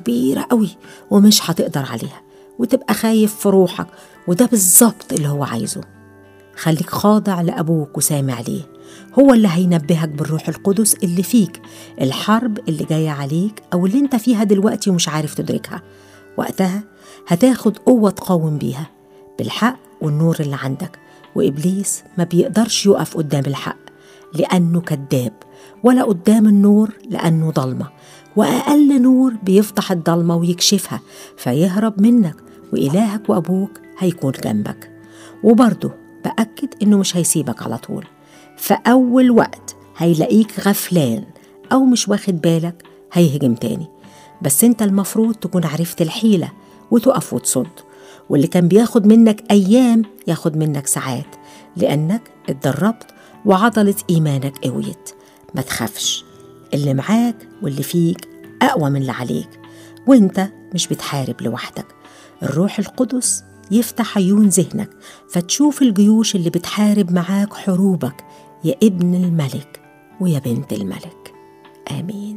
كبيرة قوي ومش هتقدر عليها وتبقى خايف في روحك وده بالظبط اللي هو عايزه خليك خاضع لأبوك وسامع ليه هو اللي هينبهك بالروح القدس اللي فيك الحرب اللي جاية عليك أو اللي انت فيها دلوقتي ومش عارف تدركها وقتها هتاخد قوة تقاوم بيها بالحق والنور اللي عندك وإبليس ما بيقدرش يقف قدام الحق لأنه كذاب ولا قدام النور لأنه ضلمة وأقل نور بيفضح الضلمة ويكشفها فيهرب منك وإلهك وأبوك هيكون جنبك وبرضه بأكد إنه مش هيسيبك على طول فأول وقت هيلاقيك غفلان أو مش واخد بالك هيهجم تاني بس انت المفروض تكون عرفت الحيلة وتقف وتصد واللي كان بياخد منك أيام ياخد منك ساعات لأنك اتدربت وعضلة إيمانك قويت ما تخافش اللي معاك واللي فيك أقوى من اللي عليك وانت مش بتحارب لوحدك الروح القدس يفتح عيون ذهنك فتشوف الجيوش اللي بتحارب معاك حروبك يا ابن الملك ويا بنت الملك آمين